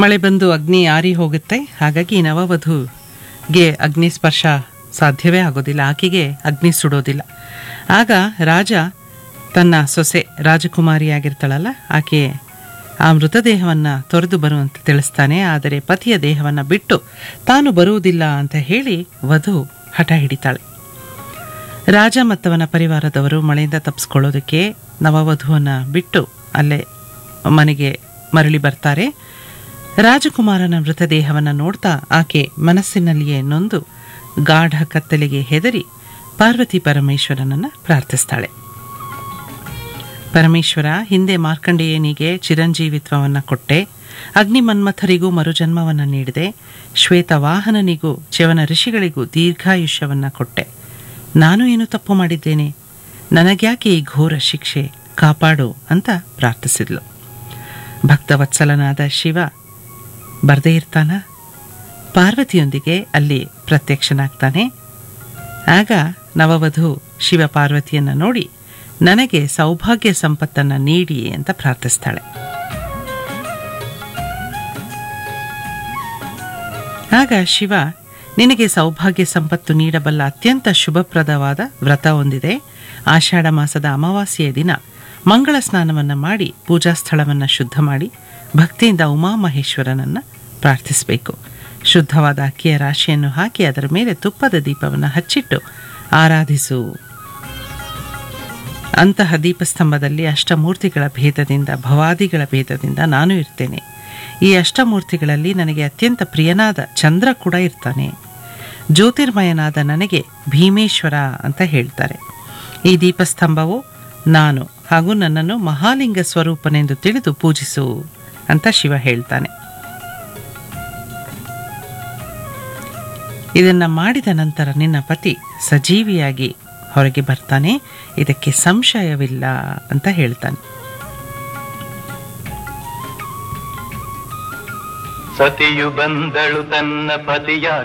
ಮಳೆ ಬಂದು ಅಗ್ನಿ ಆರಿ ಹೋಗುತ್ತೆ ಹಾಗಾಗಿ ನವವಧುಗೆ ಅಗ್ನಿ ಸ್ಪರ್ಶ ಸಾಧ್ಯವೇ ಆಗೋದಿಲ್ಲ ಆಕೆಗೆ ಅಗ್ನಿ ಸುಡೋದಿಲ್ಲ ಆಗ ರಾಜ ತನ್ನ ಸೊಸೆ ರಾಜಕುಮಾರಿಯಾಗಿರ್ತಾಳಲ್ಲ ಆಕೆ ಆ ಮೃತದೇಹವನ್ನು ತೊರೆದು ಬರುವಂತೆ ತಿಳಿಸ್ತಾನೆ ಆದರೆ ಪತಿಯ ದೇಹವನ್ನು ಬಿಟ್ಟು ತಾನು ಬರುವುದಿಲ್ಲ ಅಂತ ಹೇಳಿ ವಧು ಹಠ ಹಿಡಿತಾಳೆ ರಾಜ ಮತ್ತವನ ಪರಿವಾರದವರು ಮಳೆಯಿಂದ ತಪ್ಪಿಸ್ಕೊಳ್ಳೋದಕ್ಕೆ ನವವಧುವನ್ನು ಬಿಟ್ಟು ಅಲ್ಲೇ ಮನೆಗೆ ಮರಳಿ ಬರ್ತಾರೆ ರಾಜಕುಮಾರನ ಮೃತದೇಹವನ್ನು ನೋಡ್ತಾ ಆಕೆ ಮನಸ್ಸಿನಲ್ಲಿಯೇ ನೊಂದು ಗಾಢ ಕತ್ತಲೆಗೆ ಹೆದರಿ ಪಾರ್ವತಿ ಪರಮೇಶ್ವರನನ್ನು ಪ್ರಾರ್ಥಿಸ್ತಾಳೆ ಪರಮೇಶ್ವರ ಹಿಂದೆ ಮಾರ್ಕಂಡೇಯನಿಗೆ ಚಿರಂಜೀವಿತ್ವವನ್ನು ಕೊಟ್ಟೆ ಅಗ್ನಿ ಮನ್ಮಥರಿಗೂ ಮರುಜನ್ಮವನ್ನು ನೀಡಿದೆ ಶ್ವೇತವಾಹನನಿಗೂ ಚ್ಯವನ ಋಷಿಗಳಿಗೂ ದೀರ್ಘಾಯುಷ್ಯವನ್ನು ಕೊಟ್ಟೆ ನಾನು ಏನು ತಪ್ಪು ಮಾಡಿದ್ದೇನೆ ನನಗ್ಯಾಕೆ ಈ ಘೋರ ಶಿಕ್ಷೆ ಕಾಪಾಡು ಅಂತ ಪ್ರಾರ್ಥಿಸಿದ್ಲು ಭಕ್ತವತ್ಸಲನಾದ ಶಿವ ಬರ್ದೇ ಇರ್ತಾನ ಪಾರ್ವತಿಯೊಂದಿಗೆ ಅಲ್ಲಿ ಪ್ರತ್ಯಕ್ಷನಾಗ್ತಾನೆ ಆಗ ನವವಧು ಶಿವ ಪಾರ್ವತಿಯನ್ನು ನೋಡಿ ನನಗೆ ಸೌಭಾಗ್ಯ ಸಂಪತ್ತನ್ನು ನೀಡಿ ಅಂತ ಪ್ರಾರ್ಥಿಸ್ತಾಳೆ ಆಗ ಶಿವ ನಿನಗೆ ಸೌಭಾಗ್ಯ ಸಂಪತ್ತು ನೀಡಬಲ್ಲ ಅತ್ಯಂತ ಶುಭಪ್ರದವಾದ ವ್ರತ ಹೊಂದಿದೆ ಆಷಾಢ ಮಾಸದ ಅಮಾವಾಸ್ಯೆಯ ದಿನ ಮಂಗಳ ಸ್ನಾನವನ್ನು ಮಾಡಿ ಪೂಜಾ ಸ್ಥಳವನ್ನು ಶುದ್ಧ ಮಾಡಿ ಭಕ್ತಿಯಿಂದ ಉಮಾಮಹೇಶ್ವರನನ್ನು ಪ್ರಾರ್ಥಿಸಬೇಕು ಶುದ್ಧವಾದ ಅಕ್ಕಿಯ ರಾಶಿಯನ್ನು ಹಾಕಿ ಅದರ ಮೇಲೆ ತುಪ್ಪದ ದೀಪವನ್ನು ಹಚ್ಚಿಟ್ಟು ಆರಾಧಿಸು ಅಂತಹ ದೀಪಸ್ತಂಭದಲ್ಲಿ ಅಷ್ಟಮೂರ್ತಿಗಳ ಭೇದದಿಂದ ಭವಾದಿಗಳ ಭೇದದಿಂದ ನಾನು ಇರ್ತೇನೆ ಈ ಅಷ್ಟಮೂರ್ತಿಗಳಲ್ಲಿ ನನಗೆ ಅತ್ಯಂತ ಪ್ರಿಯನಾದ ಚಂದ್ರ ಕೂಡ ಇರ್ತಾನೆ ಜ್ಯೋತಿರ್ಮಯನಾದ ನನಗೆ ಭೀಮೇಶ್ವರ ಅಂತ ಹೇಳ್ತಾರೆ ಈ ದೀಪಸ್ತಂಭವು ನಾನು ಹಾಗೂ ನನ್ನನ್ನು ಮಹಾಲಿಂಗ ಸ್ವರೂಪನೆಂದು ತಿಳಿದು ಪೂಜಿಸು ಅಂತ ಶಿವ ಹೇಳ್ತಾನೆ ಇದನ್ನ ಮಾಡಿದ ನಂತರ ನಿನ್ನ ಪತಿ ಸಜೀವಿಯಾಗಿ ಹೊರಗೆ ಬರ್ತಾನೆ ಇದಕ್ಕೆ ಸಂಶಯವಿಲ್ಲ ಅಂತ ಹೇಳ್ತಾನೆ ಸತಿಯು ಬಂದಳು ತನ್ನ ಪತಿಯ